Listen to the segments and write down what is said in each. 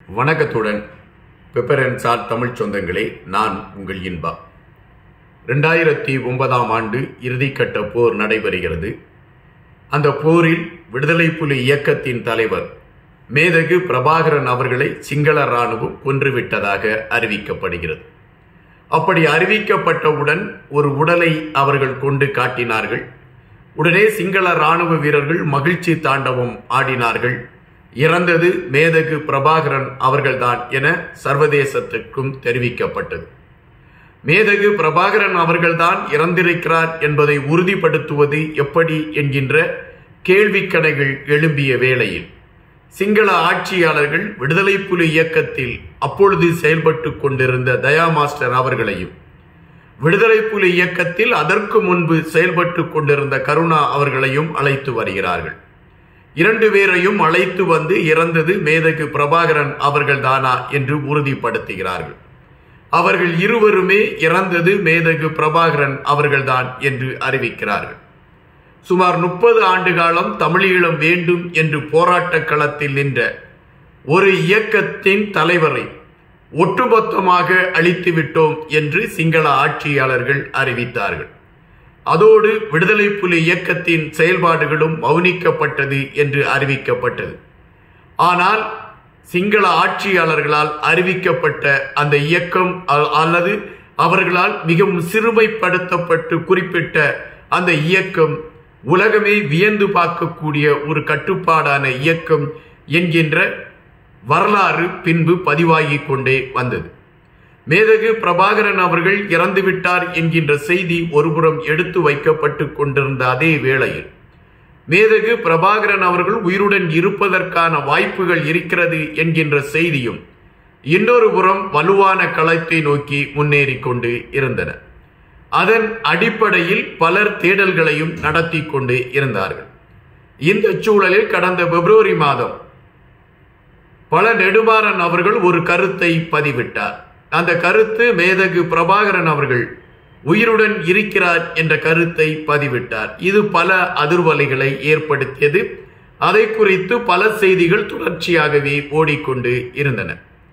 வணக்கத்துடன் பெப்பரன்சார் தமிழ் சொந்தங்களே நான் உங்கள் இன்பா ரெண்டாயிரத்தி ஒன்பதாம் ஆண்டு இறுதிக்கட்ட போர் நடைபெறுகிறது அந்த போரில் விடுதலை புலி இயக்கத்தின் தலைவர் மேதகு பிரபாகரன் அவர்களை சிங்கள இராணுவம் கொன்றுவிட்டதாக அறிவிக்கப்படுகிறது அப்படி அறிவிக்கப்பட்டவுடன் ஒரு உடலை அவர்கள் கொண்டு காட்டினார்கள் உடனே சிங்கள இராணுவ வீரர்கள் மகிழ்ச்சி தாண்டவம் ஆடினார்கள் இறந்தது மேதகு பிரபாகரன் அவர்கள்தான் என சர்வதேசத்திற்கும் தெரிவிக்கப்பட்டது மேதகு பிரபாகரன் அவர்கள்தான் இறந்திருக்கிறார் என்பதை உறுதிப்படுத்துவது எப்படி என்கின்ற கேள்விக்கணைகள் எழும்பிய வேளையில் சிங்கள ஆட்சியாளர்கள் விடுதலை புலி இயக்கத்தில் அப்பொழுது செயல்பட்டு கொண்டிருந்த தயா மாஸ்டர் அவர்களையும் விடுதலை புலி இயக்கத்தில் அதற்கு முன்பு செயல்பட்டு கொண்டிருந்த கருணா அவர்களையும் அழைத்து வருகிறார்கள் இரண்டு பேரையும் அழைத்து வந்து இறந்தது மேதகு பிரபாகரன் அவர்கள்தானா என்று உறுதிப்படுத்துகிறார்கள் அவர்கள் இருவருமே இறந்தது மேதகு பிரபாகரன் அவர்கள்தான் என்று அறிவிக்கிறார்கள் சுமார் முப்பது ஆண்டு காலம் தமிழீழம் வேண்டும் என்று போராட்ட களத்தில் நின்ற ஒரு இயக்கத்தின் தலைவரை ஒட்டுமொத்தமாக அழித்து விட்டோம் என்று சிங்கள ஆட்சியாளர்கள் அறிவித்தார்கள் அதோடு விடுதலை புலி இயக்கத்தின் செயல்பாடுகளும் மௌனிக்கப்பட்டது என்று அறிவிக்கப்பட்டது ஆனால் சிங்கள ஆட்சியாளர்களால் அறிவிக்கப்பட்ட அந்த இயக்கம் அல்லது அவர்களால் மிகவும் சிறுமைப்படுத்தப்பட்டு குறிப்பிட்ட அந்த இயக்கம் உலகமே வியந்து பார்க்கக்கூடிய ஒரு கட்டுப்பாடான இயக்கம் என்கின்ற வரலாறு பின்பு பதிவாகிக் கொண்டே வந்தது மேதகு பிரபாகரன் அவர்கள் இறந்துவிட்டார் என்கின்ற செய்தி ஒருபுறம் எடுத்து வைக்கப்பட்டு கொண்டிருந்த அதே வேளையில் மேதகு பிரபாகரன் அவர்கள் உயிருடன் இருப்பதற்கான வாய்ப்புகள் இருக்கிறது என்கின்ற செய்தியும் இன்னொரு புறம் வலுவான களத்தை நோக்கி முன்னேறி கொண்டு இருந்தன அதன் அடிப்படையில் பலர் தேடல்களையும் நடத்தி கொண்டு இருந்தார்கள் இந்த சூழலில் கடந்த பிப்ரவரி மாதம் பல நெடுமாறன் அவர்கள் ஒரு கருத்தை பதிவிட்டார் அந்த கருத்து மேதகு பிரபாகரன் அவர்கள் உயிருடன் இருக்கிறார் என்ற கருத்தை பதிவிட்டார் இது பல அதிர்வலைகளை ஏற்படுத்தியது அதை குறித்து பல செய்திகள் தொடர்ச்சியாகவே ஓடிக்கொண்டு இருந்தன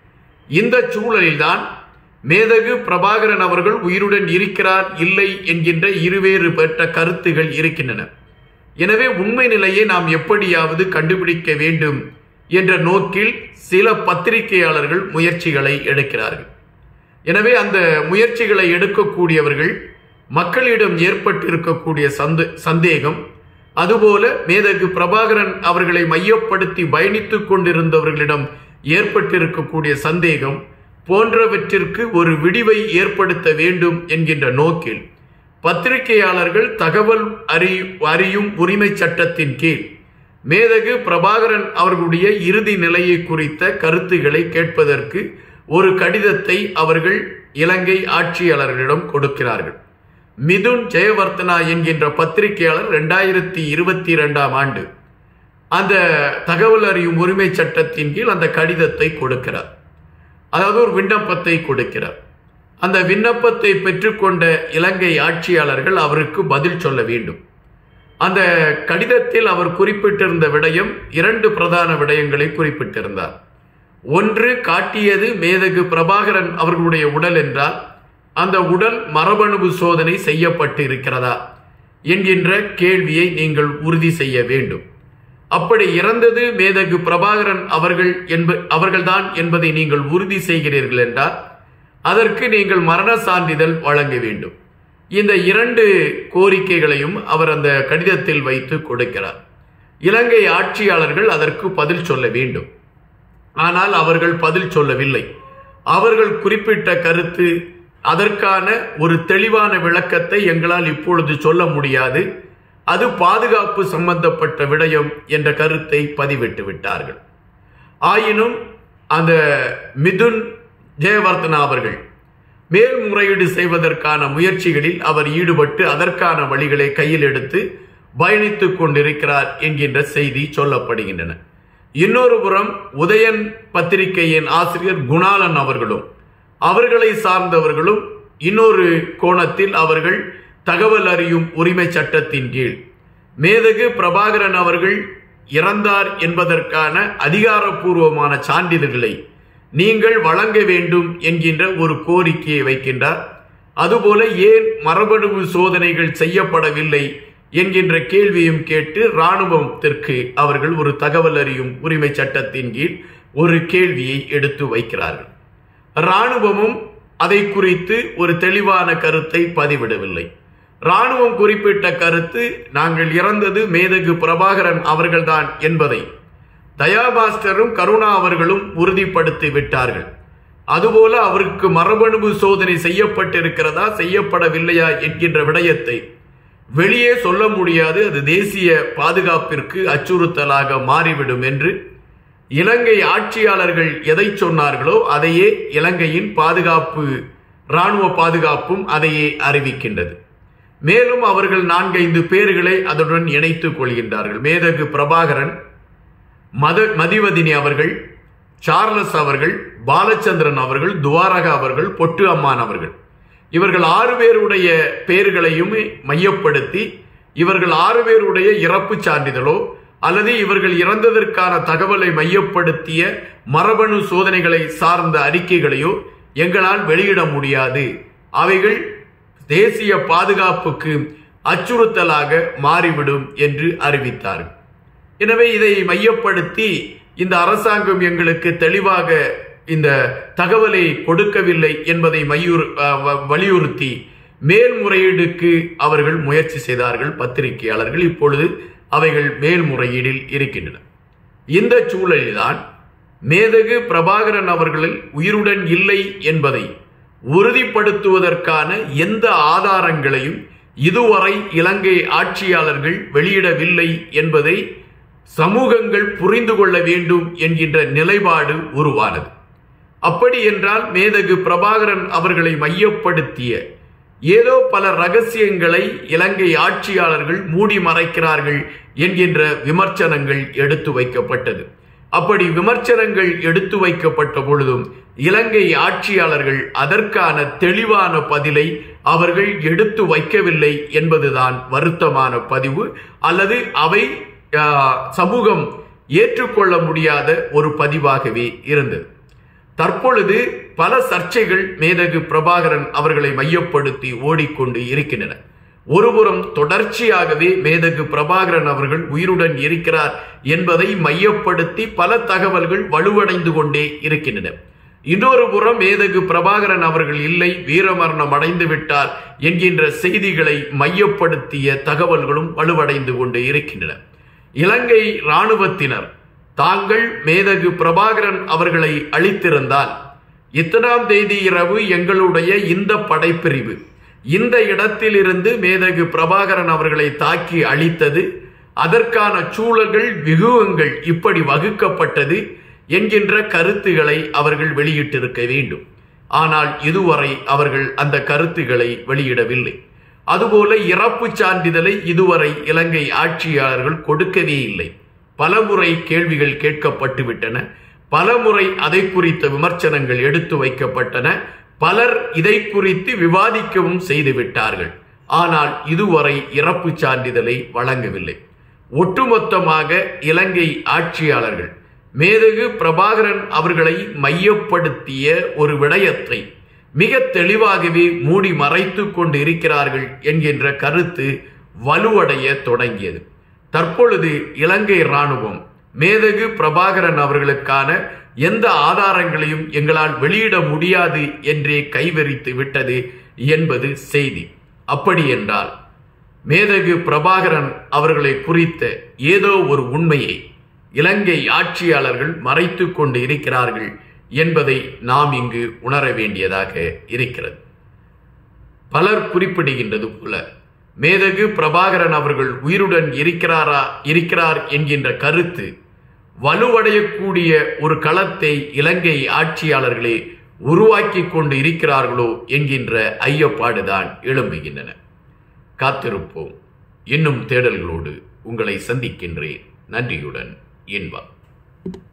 இந்த சூழலில்தான் மேதகு பிரபாகரன் அவர்கள் உயிருடன் இருக்கிறார் இல்லை என்கின்ற இருவேறு பெற்ற கருத்துகள் இருக்கின்றன எனவே உண்மை நிலையை நாம் எப்படியாவது கண்டுபிடிக்க வேண்டும் என்ற நோக்கில் சில பத்திரிகையாளர்கள் முயற்சிகளை எடுக்கிறார்கள் எனவே அந்த முயற்சிகளை எடுக்கக்கூடியவர்கள் மக்களிடம் ஏற்பட்டிருக்கக்கூடிய சந்த சந்தேகம் அதுபோல மேதகு பிரபாகரன் அவர்களை மையப்படுத்தி பயணித்துக் கொண்டிருந்தவர்களிடம் ஏற்பட்டிருக்கக்கூடிய சந்தேகம் போன்றவற்றிற்கு ஒரு விடிவை ஏற்படுத்த வேண்டும் என்கின்ற நோக்கில் பத்திரிகையாளர்கள் தகவல் அறி அறியும் உரிமை சட்டத்தின் கீழ் மேதகு பிரபாகரன் அவர்களுடைய இறுதி நிலையை குறித்த கருத்துக்களை கேட்பதற்கு ஒரு கடிதத்தை அவர்கள் இலங்கை ஆட்சியாளர்களிடம் கொடுக்கிறார்கள் மிதுன் ஜெயவர்த்தனா என்கின்ற பத்திரிகையாளர் ரெண்டாயிரத்தி இருபத்தி இரண்டாம் ஆண்டு அந்த தகவல் அறியும் உரிமை சட்டத்தின் கீழ் அந்த கடிதத்தை கொடுக்கிறார் அதாவது ஒரு விண்ணப்பத்தை கொடுக்கிறார் அந்த விண்ணப்பத்தை பெற்றுக்கொண்ட இலங்கை ஆட்சியாளர்கள் அவருக்கு பதில் சொல்ல வேண்டும் அந்த கடிதத்தில் அவர் குறிப்பிட்டிருந்த விடயம் இரண்டு பிரதான விடயங்களை குறிப்பிட்டிருந்தார் ஒன்று காட்டியது மேதகு பிரபாகரன் அவர்களுடைய உடல் என்றால் அந்த உடல் மரபணுவு சோதனை செய்யப்பட்டு இருக்கிறதா என்கின்ற கேள்வியை நீங்கள் உறுதி செய்ய வேண்டும் அப்படி இறந்தது மேதகு பிரபாகரன் அவர்கள் என்ப அவர்கள்தான் என்பதை நீங்கள் உறுதி செய்கிறீர்கள் என்றால் அதற்கு நீங்கள் மரண சான்றிதழ் வழங்க வேண்டும் இந்த இரண்டு கோரிக்கைகளையும் அவர் அந்த கடிதத்தில் வைத்து கொடுக்கிறார் இலங்கை ஆட்சியாளர்கள் அதற்கு பதில் சொல்ல வேண்டும் ஆனால் அவர்கள் பதில் சொல்லவில்லை அவர்கள் குறிப்பிட்ட கருத்து அதற்கான ஒரு தெளிவான விளக்கத்தை எங்களால் இப்பொழுது சொல்ல முடியாது அது பாதுகாப்பு சம்பந்தப்பட்ட விடயம் என்ற கருத்தை பதிவிட்டு விட்டார்கள் ஆயினும் அந்த மிதுன் ஜெயவர்த்தனா அவர்கள் மேல்முறையீடு செய்வதற்கான முயற்சிகளில் அவர் ஈடுபட்டு அதற்கான வழிகளை கையில் எடுத்து பயணித்துக் கொண்டிருக்கிறார் என்கின்ற செய்தி சொல்லப்படுகின்றன இன்னொரு புறம் உதயன் பத்திரிகையின் ஆசிரியர் குணாலன் அவர்களும் அவர்களை சார்ந்தவர்களும் இன்னொரு கோணத்தில் அவர்கள் தகவல் அறியும் உரிமை சட்டத்தின் கீழ் மேதகு பிரபாகரன் அவர்கள் இறந்தார் என்பதற்கான அதிகாரப்பூர்வமான சான்றிதழ்களை நீங்கள் வழங்க வேண்டும் என்கின்ற ஒரு கோரிக்கையை வைக்கின்றார் அதுபோல ஏன் மரபணு சோதனைகள் செய்யப்படவில்லை என்கின்ற கேள்வியும் கேட்டு இராணுவத்திற்கு அவர்கள் ஒரு தகவல் அறியும் உரிமை சட்டத்தின் கீழ் ஒரு கேள்வியை எடுத்து வைக்கிறார்கள் இராணுவமும் அதை குறித்து ஒரு தெளிவான கருத்தை பதிவிடவில்லை இராணுவம் குறிப்பிட்ட கருத்து நாங்கள் இறந்தது மேதகு பிரபாகரன் அவர்கள்தான் என்பதை தயாபாஸ்டரும் கருணா அவர்களும் உறுதிப்படுத்தி விட்டார்கள் அதுபோல அவருக்கு மரபணு சோதனை செய்யப்பட்டிருக்கிறதா செய்யப்படவில்லையா என்கின்ற விடயத்தை வெளியே சொல்ல முடியாது அது தேசிய பாதுகாப்பிற்கு அச்சுறுத்தலாக மாறிவிடும் என்று இலங்கை ஆட்சியாளர்கள் எதை சொன்னார்களோ அதையே இலங்கையின் பாதுகாப்பு இராணுவ பாதுகாப்பும் அதையே அறிவிக்கின்றது மேலும் அவர்கள் நான்கைந்து பேர்களை அதனுடன் இணைத்துக் கொள்கின்றார்கள் மேதகு பிரபாகரன் மத மதிவதினி அவர்கள் சார்லஸ் அவர்கள் பாலச்சந்திரன் அவர்கள் துவாரகா அவர்கள் பொட்டு அம்மான் அவர்கள் இவர்கள் ஆறு பேருடைய பெயர்களையும் மையப்படுத்தி இவர்கள் ஆறு பேருடைய இறப்பு சான்றிதழோ அல்லது இவர்கள் இறந்ததற்கான தகவலை மையப்படுத்திய மரபணு சோதனைகளை சார்ந்த அறிக்கைகளையோ எங்களால் வெளியிட முடியாது அவைகள் தேசிய பாதுகாப்புக்கு அச்சுறுத்தலாக மாறிவிடும் என்று அறிவித்தார்கள் எனவே இதை மையப்படுத்தி இந்த அரசாங்கம் எங்களுக்கு தெளிவாக இந்த தகவலை கொடுக்கவில்லை என்பதை மையூர் வலியுறுத்தி மேல்முறையீடுக்கு அவர்கள் முயற்சி செய்தார்கள் பத்திரிகையாளர்கள் இப்பொழுது அவைகள் மேல்முறையீடில் இருக்கின்றன இந்த சூழலில்தான் மேதகு பிரபாகரன் அவர்களில் உயிருடன் இல்லை என்பதை உறுதிப்படுத்துவதற்கான எந்த ஆதாரங்களையும் இதுவரை இலங்கை ஆட்சியாளர்கள் வெளியிடவில்லை என்பதை சமூகங்கள் புரிந்து கொள்ள வேண்டும் என்கின்ற நிலைப்பாடு உருவானது அப்படி என்றால் மேதகு பிரபாகரன் அவர்களை மையப்படுத்திய ஏதோ பல ரகசியங்களை இலங்கை ஆட்சியாளர்கள் மூடி மறைக்கிறார்கள் என்கின்ற விமர்சனங்கள் எடுத்து வைக்கப்பட்டது அப்படி விமர்சனங்கள் எடுத்து வைக்கப்பட்ட பொழுதும் இலங்கை ஆட்சியாளர்கள் அதற்கான தெளிவான பதிலை அவர்கள் எடுத்து வைக்கவில்லை என்பதுதான் வருத்தமான பதிவு அல்லது அவை சமூகம் ஏற்றுக்கொள்ள முடியாத ஒரு பதிவாகவே இருந்தது தற்பொழுது பல சர்ச்சைகள் மேதகு பிரபாகரன் அவர்களை மையப்படுத்தி ஓடிக்கொண்டு இருக்கின்றன ஒருபுறம் தொடர்ச்சியாகவே மேதகு பிரபாகரன் அவர்கள் உயிருடன் இருக்கிறார் என்பதை மையப்படுத்தி பல தகவல்கள் வலுவடைந்து கொண்டே இருக்கின்றன இன்னொரு புறம் மேதகு பிரபாகரன் அவர்கள் இல்லை வீரமரணம் அடைந்து விட்டார் என்கின்ற செய்திகளை மையப்படுத்திய தகவல்களும் வலுவடைந்து கொண்டு இருக்கின்றன இலங்கை இராணுவத்தினர் தாங்கள் மேதகு பிரபாகரன் அவர்களை அளித்திருந்தால் இத்தனாம் தேதி இரவு எங்களுடைய இந்த படைப்பிரிவு இந்த இடத்திலிருந்து மேதகு பிரபாகரன் அவர்களை தாக்கி அழித்தது அதற்கான சூழல்கள் விகுவங்கள் இப்படி வகுக்கப்பட்டது என்கின்ற கருத்துகளை அவர்கள் வெளியிட்டிருக்க வேண்டும் ஆனால் இதுவரை அவர்கள் அந்த கருத்துக்களை வெளியிடவில்லை அதுபோல இறப்பு சான்றிதழை இதுவரை இலங்கை ஆட்சியாளர்கள் கொடுக்கவே இல்லை பலமுறை கேள்விகள் கேட்கப்பட்டு விட்டன பலமுறை அதை குறித்த விமர்சனங்கள் எடுத்து வைக்கப்பட்டன பலர் இதை குறித்து விவாதிக்கவும் செய்து விட்டார்கள் ஆனால் இதுவரை இறப்பு சான்றிதழை வழங்கவில்லை ஒட்டுமொத்தமாக இலங்கை ஆட்சியாளர்கள் மேதகு பிரபாகரன் அவர்களை மையப்படுத்திய ஒரு விடயத்தை மிக தெளிவாகவே மூடி மறைத்து கொண்டு இருக்கிறார்கள் என்கின்ற கருத்து வலுவடைய தொடங்கியது தற்பொழுது இலங்கை இராணுவம் மேதகு பிரபாகரன் அவர்களுக்கான எந்த ஆதாரங்களையும் எங்களால் வெளியிட முடியாது என்றே கைவரித்து விட்டது என்பது செய்தி அப்படி என்றால் மேதகு பிரபாகரன் அவர்களை குறித்த ஏதோ ஒரு உண்மையை இலங்கை ஆட்சியாளர்கள் மறைத்து கொண்டு இருக்கிறார்கள் என்பதை நாம் இங்கு உணர வேண்டியதாக இருக்கிறது பலர் குறிப்பிடுகின்றது போல மேதகு பிரபாகரன் அவர்கள் உயிருடன் இருக்கிறாரா இருக்கிறார் என்கின்ற கருத்து வலுவடையக்கூடிய ஒரு களத்தை இலங்கை ஆட்சியாளர்களே உருவாக்கி கொண்டு இருக்கிறார்களோ என்கின்ற ஐயப்பாடுதான் எழும்புகின்றன காத்திருப்போம் இன்னும் தேடல்களோடு உங்களை சந்திக்கின்றேன் நன்றியுடன் இன்பம்